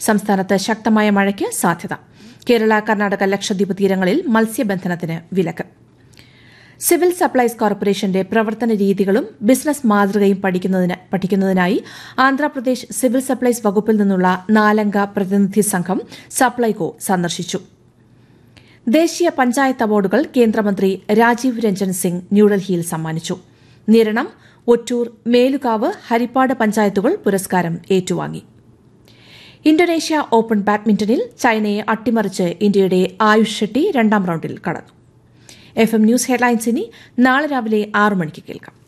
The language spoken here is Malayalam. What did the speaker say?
സംസ്ഥാനത്ത് ശക്തമായ മഴയ്ക്ക് സാധ്യത കേരള കർണാടക ലക്ഷദ്വീപ് തീരങ്ങളിൽ മത്സ്യബന്ധനത്തിന് വിലക്ക് സിവിൽ സപ്ലൈസ് കോർപ്പറേഷന്റെ പ്രവർത്തന രീതികളും ബിസിനസ് മാതൃകയും പഠിക്കുന്നതിന് പഠിക്കുന്നതിനായി ആന്ധ്രാപ്രദേശ് സിവിൽ സപ്ലൈസ് വകുപ്പിൽ നിന്നുള്ള നാലംഗ പ്രതിനിധി സംഘം സപ്ലൈകോ സന്ദർശിച്ചു ദേശീയ പഞ്ചായത്ത് അവാർഡുകൾ കേന്ദ്രമന്ത്രി രാജീവ് രഞ്ജൻ സിംഗ് ന്യൂഡൽഹിയിൽ സമ്മാനിച്ചു നിരണം ഒറ്റൂർ മേലുകാവ് ഹരിപ്പാട് പഞ്ചായത്തുകൾ പുരസ്കാരം ഏറ്റുവാങ്ങി ഇന്തോനേഷ്യ ഓപ്പൺ ബാഡ്മിന്റണിൽ ചൈനയെ അട്ടിമറിച്ച് ഇന്ത്യയുടെ ആയുഷ് ഷെട്ടി രണ്ടാം റൌണ്ടിൽ കടന്നു എഫ് എം ന്യൂസ് ഹെഡ്ലൈൻസ് ഇനി നാളെ രാവിലെ ആറ് മണിക്ക് കേൾക്കാം